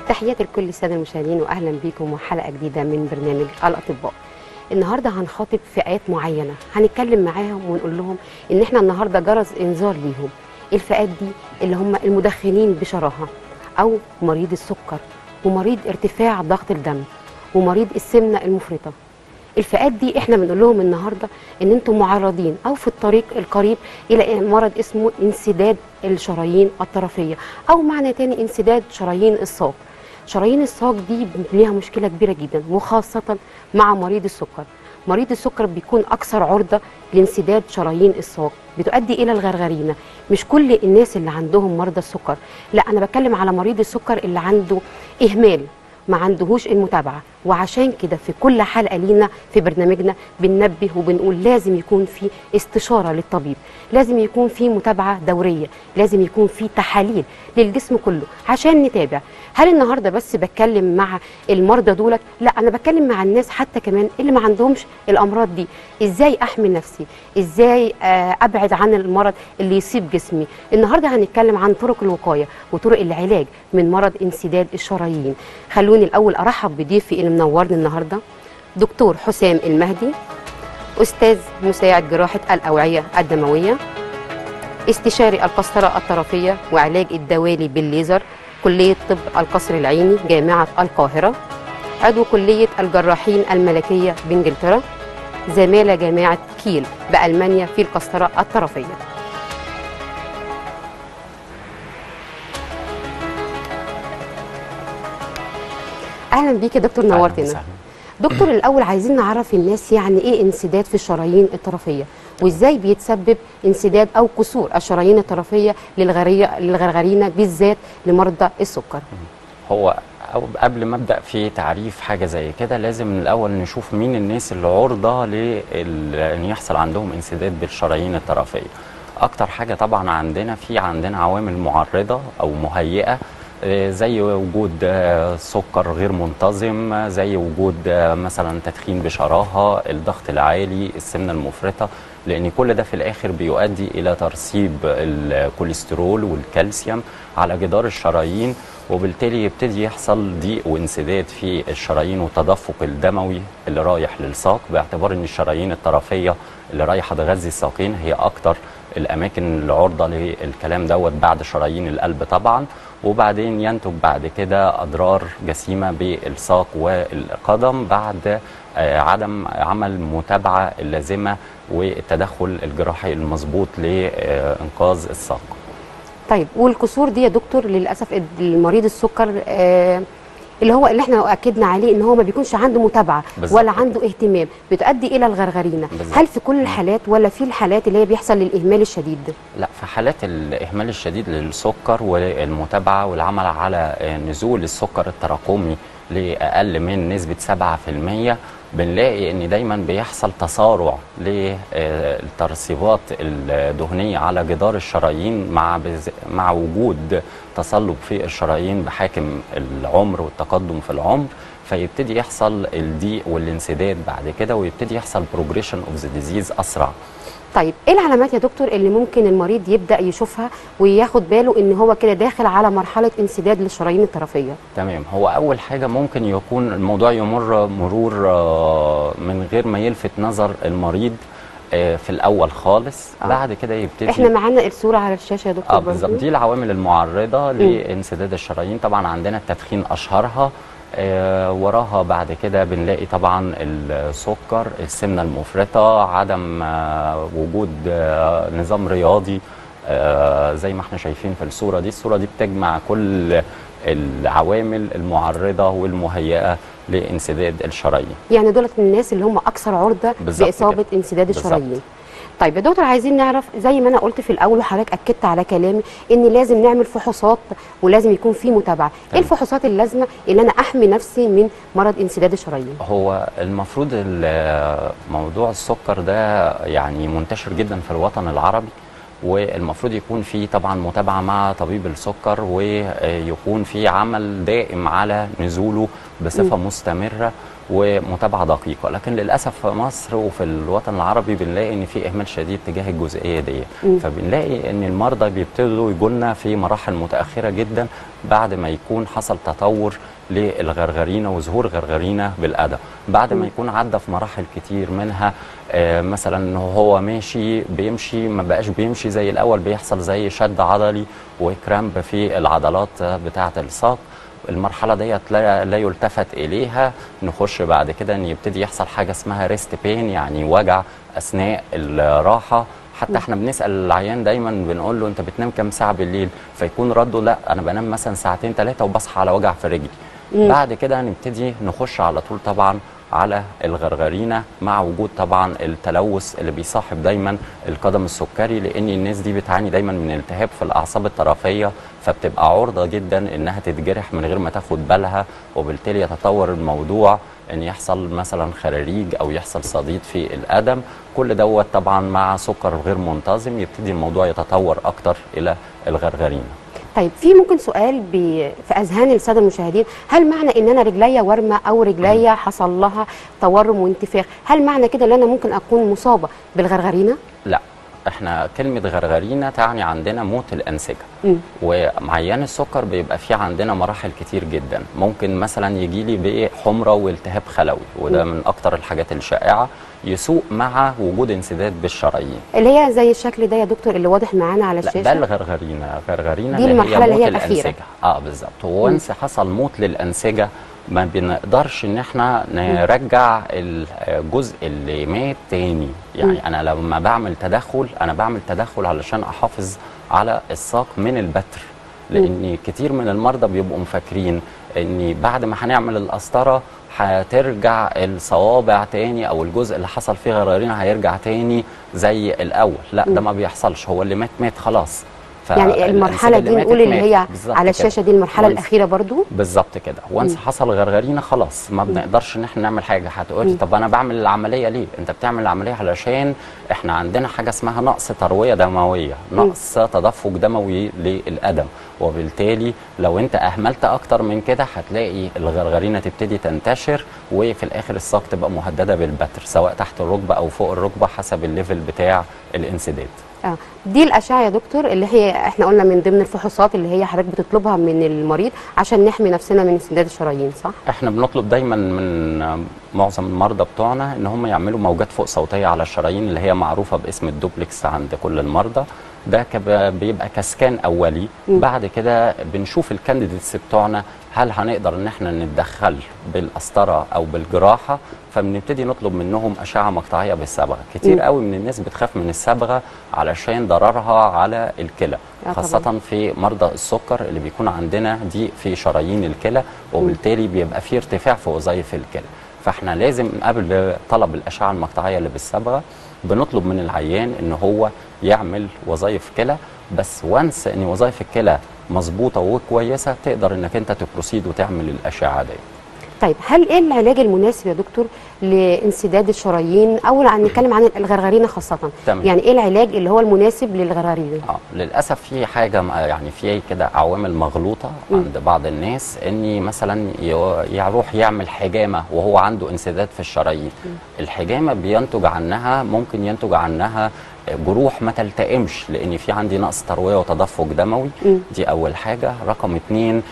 تحياتي لكل الساده المشاهدين واهلا بكم وحلقه جديده من برنامج الاطباء. النهارده هنخاطب فئات معينه هنتكلم معاهم ونقول لهم ان احنا النهارده جرس انذار ليهم. الفئات دي اللي هم المدخنين بشراهه او مريض السكر ومريض ارتفاع ضغط الدم ومريض السمنه المفرطه. الفئات دي احنا بنقول لهم النهارده ان انتم معرضين او في الطريق القريب الى مرض اسمه انسداد الشرايين الطرفيه او معنى تاني انسداد شرايين الساق شرايين الساق دي ليها مشكله كبيره جدا وخاصه مع مريض السكر مريض السكر بيكون اكثر عرضه لانسداد شرايين الساق بتؤدي الى الغرغرينه مش كل الناس اللي عندهم مرضى السكر لا انا بتكلم على مريض السكر اللي عنده اهمال ما عندهوش المتابعه وعشان كده في كل حلقه لينا في برنامجنا بننبه وبنقول لازم يكون في استشاره للطبيب لازم يكون في متابعه دوريه لازم يكون في تحاليل للجسم كله عشان نتابع هل النهارده بس بتكلم مع المرضى دولت لا انا بتكلم مع الناس حتى كمان اللي ما عندهمش الامراض دي ازاي احمي نفسي ازاي آه، ابعد عن المرض اللي يصيب جسمي النهارده هنتكلم عن طرق الوقايه وطرق العلاج من مرض انسداد الشرايين خلوني الاول ارحب بضيفي اللي منورني النهارده دكتور حسام المهدي استاذ مساعد جراحه الاوعيه الدمويه استشاري القسطره الطرفيه وعلاج الدوالي بالليزر كليه طب القصر العيني جامعه القاهره عضو كليه الجراحين الملكيه بانجلترا زماله جامعه كيل بالمانيا في القسطره الطرفيه اهلا بيك يا دكتور أهلاً نورتنا وسهلاً. دكتور الاول عايزين نعرف الناس يعني ايه انسداد في الشرايين الطرفيه وازاي بيتسبب انسداد او كسور الشرايين الطرفيه للغريه للغرغرينه بالذات لمرضى السكر هو أو قبل ما ابدا في تعريف حاجه زي كده لازم الاول نشوف مين الناس اللي عرضه لل- ان يحصل عندهم انسداد بالشرايين الطرفيه اكتر حاجه طبعا عندنا في عندنا عوامل معرضه او مهيئه آه، زي وجود آه، سكر غير منتظم آه، زي وجود آه، مثلا تدخين بشراهه الضغط العالي السمنه المفرطه لان كل ده في الاخر بيؤدي الى ترسيب الكوليسترول والكالسيوم على جدار الشرايين وبالتالي يبتدي يحصل ضيق وانسداد في الشرايين والتدفق الدموي اللي رايح للساق باعتبار ان الشرايين الطرفيه اللي رايحه تغذي الساقين هي اكتر الاماكن العرضه للكلام دوت بعد شرايين القلب طبعا وبعدين ينتج بعد كده اضرار جسيمه بالساق والقدم بعد آه، عدم عمل متابعه اللازمه والتدخل الجراحي المظبوط لانقاذ الساق طيب والكسور دي يا دكتور للاسف المريض السكر آه اللي هو اللي احنا اكدنا عليه ان هو ما بيكونش عنده متابعه بالظبط ولا كده. عنده اهتمام بتؤدي الى الغرغرينه بالظبط. هل في كل الحالات ولا في الحالات اللي هي بيحصل للاهمال الشديد لا في حالات الاهمال الشديد للسكر والمتابعه والعمل على آه، نزول السكر التراكمي لاقل من نسبه 7% بنلاقي ان دايما بيحصل تسارع للترسيبات الدهنيه على جدار الشرايين مع بز... مع وجود تصلب في الشرايين بحاكم العمر والتقدم في العمر فيبتدي يحصل الضيق والانسداد بعد كده ويبتدي يحصل بروجريشن اوف ذا ديزيز اسرع طيب ايه العلامات يا دكتور اللي ممكن المريض يبدا يشوفها وياخد باله ان هو كده داخل على مرحله انسداد للشرايين الطرفيه تمام هو اول حاجه ممكن يكون الموضوع يمر مرور آه، من غير ما يلفت نظر المريض آه، في الاول خالص آه. بعد كده يبتدي احنا معانا الصوره على الشاشه يا دكتور اه برضو. بالظبط دي العوامل المعرضه لانسداد الشرايين طبعا عندنا التدخين اشهرها آه وراها بعد كده بنلاقي طبعا السكر السمنه المفرطه عدم آه وجود آه نظام رياضي آه زي ما احنا شايفين في الصوره دي الصوره دي بتجمع كل العوامل المعرضه والمهيئه لانسداد الشرايين يعني دولت من الناس اللي هم اكثر عرضه بالظبط باصابه كده. انسداد بالظبط. الشرايين طيب يا دكتور عايزين نعرف زي ما انا قلت في الاول وحضرتك اكدت على كلامي ان لازم نعمل فحوصات ولازم يكون في متابعه ايه تمام. الفحوصات اللازمه اللي انا احمي نفسي من مرض انسداد الشرايين هو المفروض ال- موضوع السكر ده يعني منتشر جدا في الوطن العربي والمفروض يكون في طبعا متابعه مع طبيب السكر ويكون في عمل دائم على نزوله بصفه مستمره ومتابعه دقيقه لكن للاسف في مصر وفي الوطن العربي بنلاقي ان في اهمال شديد تجاه الجزئيه دي فبنلاقي ان المرضى بيبتدوا يجولنا في مراحل متاخره جدا بعد ما يكون حصل تطور للغرغرينه وظهور غرغرينه بالقدم بعد ما يكون عدى في مراحل كتير منها آه مثلا إن هو ماشي بيمشي ما بقاش بيمشي زي الاول بيحصل زي شد عضلي وكرامب في العضلات بتاعه الساق المرحله ديت لا, لا يلتفت اليها نخش بعد كده ان يبتدي يحصل حاجه اسمها ريست بين يعني وجع اثناء الراحه حتى احنا بنسال العيان دايما بنقول له انت بتنام كام ساعه بالليل فيكون رده لا انا بنام مثلا ساعتين ثلاثه وبصحى على وجع في رجلي بعد كده نبتدي نخش على طول طبعا على الغرغرينه مع وجود طبعا التلوث اللي بيصاحب دايما القدم السكري لان الناس دي بتعاني دايما من التهاب في الاعصاب الطرفيه فبتبقى عرضه جدا انها تتجرح من غير ما تاخد بالها وبالتالي يتطور الموضوع ان يحصل مثلا خراريج او يحصل صديد في القدم كل دوت طبعا مع سكر غير منتظم يبتدي الموضوع يتطور اكتر الى الغرغرينه طيب في ممكن سؤال بي في اذهان الساده المشاهدين هل معنى ان انا رجليا ورمه او رجليا حصل لها تورم وانتفاخ هل معنى كده ان انا ممكن اكون مصابه بالغرغرينه لا احنا كلمه غرغرينه تعني عندنا موت الانسجه مم. ومعيان السكر بيبقى فيه عندنا مراحل كتير جدا ممكن مثلا يجي لي بحمره والتهاب خلوي وده من اكتر الحاجات الشائعه يسوء مع وجود انسداد بالشرايين اللي هي زي الشكل ده يا دكتور اللي واضح معانا على لا الشاشه ده الغرغرينه غرغرينه دي اللي المرحلة اللي موت هي الأخيرة. الانسجه اه بالظبط وانس حصل موت للانسجه ما بنقدرش ان احنا نرجع الجزء اللي مات تاني يعني انا لما بعمل تدخل انا بعمل تدخل علشان احافظ على الساق من البتر لان كتير من المرضى بيبقوا مفكرين ان بعد ما هنعمل القسطره هترجع الصوابع تاني او الجزء اللي حصل فيه غرارين هيرجع تاني زي الاول لا ده ما بيحصلش هو اللي مات مات خلاص يعني المرحله فالأنسجة دي ماتت نقول اللي ماتت. هي بالظبط على كده. الشاشه دي المرحله وانس- الاخيره برضو بالظبط كده وانس حصل غرغرينه خلاص ما بنقدرش ان احنا نعمل حاجه هتقولي طب انا بعمل العمليه ليه انت بتعمل العمليه علشان احنا عندنا حاجه اسمها نقص ترويه دمويه نقص تدفق دموي للقدم وبالتالي لو انت اهملت اكتر من كده هتلاقي الغرغرينه تبتدي تنتشر وفي الاخر الساق تبقى مهدده بالبتر سواء تحت الركبه او فوق الركبه حسب الليفل بتاع الانسداد اه دي الاشعه يا دكتور اللي هي احنا قلنا من ضمن الفحوصات اللي هي حضرتك بتطلبها من المريض عشان نحمي نفسنا من انسداد الشرايين صح احنا بنطلب دايما من معظم المرضى بتوعنا ان هم يعملوا موجات فوق صوتيه على الشرايين اللي هي معروفه باسم الدوبلكس عند كل المرضى ده كب- بيبقى كسكان اولي بعد كده بنشوف الكانديديتس بتوعنا هل هنقدر ان احنا نتدخل بالقسطره او بالجراحه فبنبتدي نطلب منهم اشعه مقطعيه بالصبغه كتير قوي من الناس بتخاف من الصبغه علشان ضررها على الكلى آه خاصه طبعاً. في مرضى السكر اللي بيكون عندنا ضيق في شرايين الكلى وبالتالي بيبقى في ارتفاع في وظائف الكلى فاحنا لازم قبل طلب الاشعه المقطعيه اللي بالصبغه بنطلب من العيان ان هو يعمل وظائف كلى بس وانس ان وظائف الكلى مظبوطه وكويسه تقدر انك انت تبروسيد وتعمل الاشعه دي طيب هل ايه العلاج المناسب يا دكتور لانسداد الشرايين او عن نتكلم عن الغرغرينه خاصه تمام. يعني ايه العلاج اللي هو المناسب للغرغرينه اه للاسف في حاجه م- يعني في كده عوامل مغلوطه عند بعض الناس ان مثلا ي- يروح يعمل حجامه وهو عنده انسداد في الشرايين الحجامه بينتج عنها ممكن ينتج عنها جروح ما تلتئمش لان في عندي نقص ترويه وتدفق دموي دي اول حاجه رقم اتنين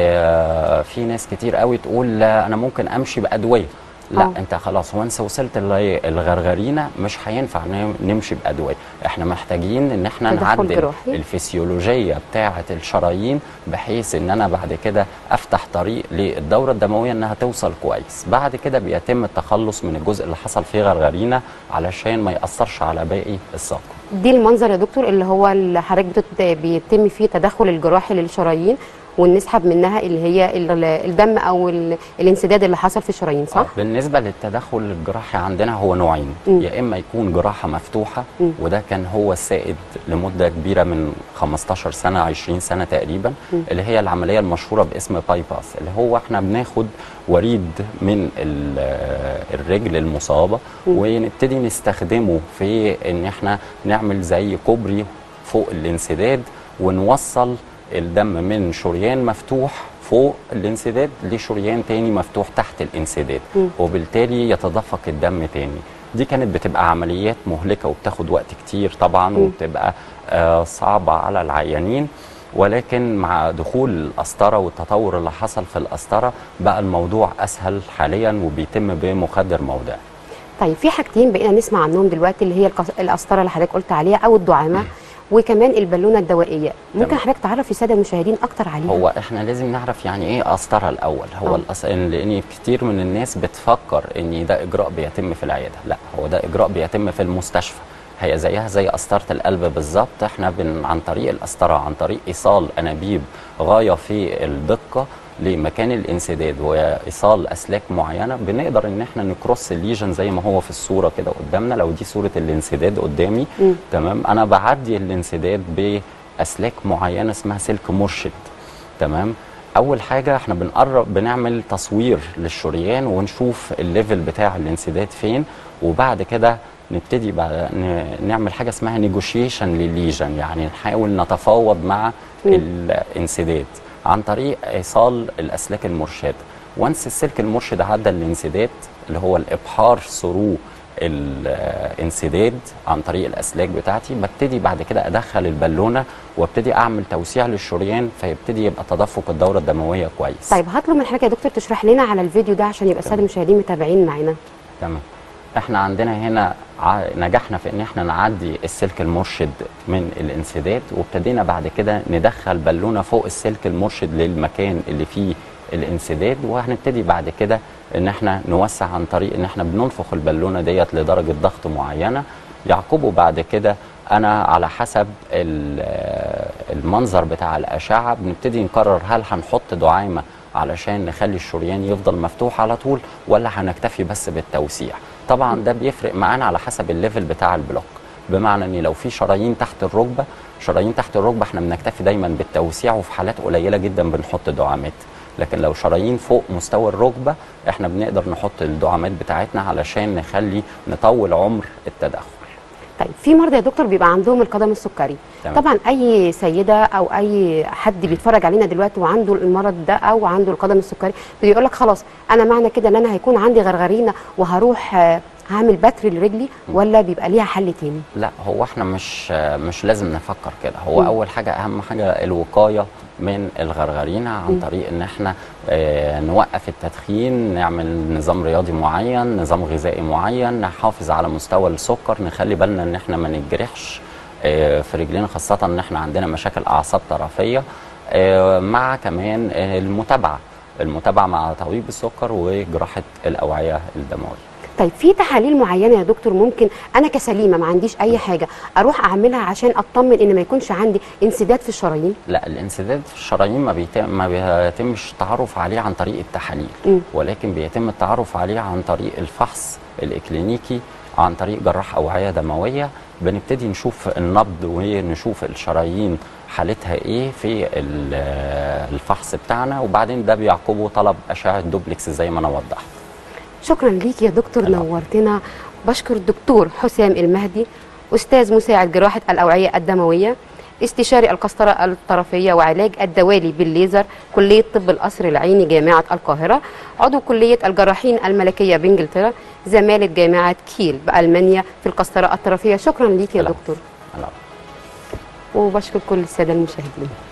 آه في ناس كتير قوي تقول لا انا ممكن امشي بادويه لا آه. أوه. انت خلاص وانس وصلت للغرغرينه مش هينفع نم- نمشي بادويه احنا محتاجين ان احنا تدخل نعدل جراحي. الفسيولوجيه بتاعه الشرايين بحيث ان انا بعد كده افتح طريق للدوره الدمويه انها توصل كويس بعد كده بيتم التخلص من الجزء اللي حصل فيه غرغرينه علشان ما ياثرش على باقي الساق دي المنظر يا دكتور اللي هو اللي حضرتك بتت- بيتم فيه تدخل الجراحي للشرايين ونسحب منها اللي هي ال- الدم او ال- الانسداد اللي حصل في الشرايين صح؟ آه، بالنسبه للتدخل الجراحي عندنا هو نوعين مم. يا اما يكون جراحه مفتوحه مم. وده كان هو السائد لمده كبيره من 15 سنه 20 سنه تقريبا اللي هي العمليه المشهوره باسم باي باس اللي هو احنا بناخد وريد من ال- آه، الرجل المصابه ونبتدي نستخدمه في ان احنا نعمل زي كوبري فوق الانسداد ونوصل الدم من شريان مفتوح فوق الانسداد لشريان تاني مفتوح تحت الانسداد مم. وبالتالي يتدفق الدم تاني دي كانت بتبقى عمليات مهلكة وبتاخد وقت كتير طبعا مم. وبتبقى آه، صعبة على العيانين ولكن مع دخول القسطرة والتطور اللي حصل في القسطرة بقى الموضوع أسهل حاليا وبيتم بمخدر موضعي طيب في حاجتين بقينا نسمع عنهم دلوقتي اللي هي القص- القسطره اللي حضرتك قلت عليها او الدعامه وكمان البالونه الدوائيه ممكن تمام. حضرتك تعرف الساده المشاهدين اكتر عليها هو احنا لازم نعرف يعني ايه قسطره الاول هو آه. الأس... لان كتير من الناس بتفكر ان ده اجراء بيتم في العياده لا هو ده اجراء بيتم في المستشفى هي زيها زي قسطره القلب بالظبط احنا بن... عن طريق القسطره عن طريق ايصال انابيب غايه في الدقه لمكان الانسداد وايصال اسلاك معينه بنقدر ان احنا نكروس الليجن زي ما هو في الصوره كده قدامنا لو دي صوره الانسداد قدامي مم. تمام انا بعدي الانسداد باسلاك معينه اسمها سلك مرشد تمام اول حاجه احنا بنقرب بنعمل تصوير للشريان ونشوف الليفل بتاع الانسداد فين وبعد كده نبتدي بقى ن- نعمل حاجه اسمها نيجوشيشن للليجن يعني نحاول نتفاوض مع مم. الانسداد عن طريق ايصال الاسلاك المرشده وانس السلك المرشد عدى الانسداد اللي هو الابحار ثرو الانسداد عن طريق الاسلاك بتاعتي ببتدي بعد كده ادخل البالونه وابتدي اعمل توسيع للشريان فيبتدي يبقى تدفق الدوره الدمويه كويس طيب هطلب من حضرتك يا دكتور تشرح لنا على الفيديو ده عشان يبقى الساده المشاهدين متابعين معانا تمام احنا عندنا هنا ع- نجحنا في ان احنا نعدي السلك المرشد من الانسداد وابتدينا بعد كده ندخل بالونه فوق السلك المرشد للمكان اللي فيه الانسداد وهنبتدي بعد كده ان احنا نوسع عن طريق ان احنا بننفخ البالونه ديت لدرجه ضغط معينه يعقبه بعد كده انا على حسب ال- المنظر بتاع الاشعه بنبتدي نقرر هل هنحط دعامه علشان نخلي الشريان يفضل مفتوح على طول ولا هنكتفي بس بالتوسيع طبعا ده بيفرق معانا على حسب الليفل بتاع البلوك بمعنى ان لو في شرايين تحت الركبه شرايين تحت الركبه احنا بنكتفي دايما بالتوسيع وفي حالات قليله جدا بنحط دعامات لكن لو شرايين فوق مستوى الركبه احنا بنقدر نحط الدعامات بتاعتنا علشان نخلي نطول عمر التدخل طيب في مرضى يا دكتور بيبقى عندهم القدم السكري تمام. طبعا اي سيده او اي حد بيتفرج علينا دلوقتي وعنده المرض ده او عنده القدم السكري بيقول لك خلاص انا معنى كده ان انا هيكون عندي غرغرينه وهروح آه، هعمل بتر لرجلي ولا بيبقى ليها حل تاني لا هو احنا مش مش لازم نفكر كده هو مم. اول حاجه اهم حاجه الوقايه من الغرغرينه عن مم. طريق ان احنا آه، نوقف التدخين نعمل نظام رياضي معين نظام غذائي معين نحافظ على مستوى السكر نخلي بالنا ان احنا ما نتجرحش آه، في رجلينا خاصه ان احنا عندنا مشاكل اعصاب طرفيه آه، مع كمان آه، المتابعه المتابعه مع طبيب السكر وجراحه الاوعيه الدمويه طيب في تحاليل معينه يا دكتور ممكن انا كسليمه ما عنديش اي حاجه اروح اعملها عشان اطمن ان ما يكونش عندي انسداد في الشرايين لا الانسداد في الشرايين ما بيتم ما بيتمش التعرف عليه عن طريق التحاليل مم. ولكن بيتم التعرف عليه عن طريق الفحص الاكلينيكي عن طريق جراح اوعيه دمويه بنبتدي نشوف النبض ونشوف الشرايين حالتها ايه في ال- الفحص بتاعنا وبعدين ده بيعقبه طلب اشعه دوبلكس زي ما انا وضحت شكرا ليك يا دكتور العفو. نورتنا بشكر الدكتور حسام المهدي استاذ مساعد جراحه الاوعيه الدمويه استشاري القسطره الطرفيه وعلاج الدوالي بالليزر كليه طب القصر العيني جامعه القاهره عضو كليه الجراحين الملكيه بانجلترا زماله جامعه كيل بالمانيا في القسطره الطرفيه شكرا ليك يا العفو. دكتور العفو. وبشكر كل الساده المشاهدين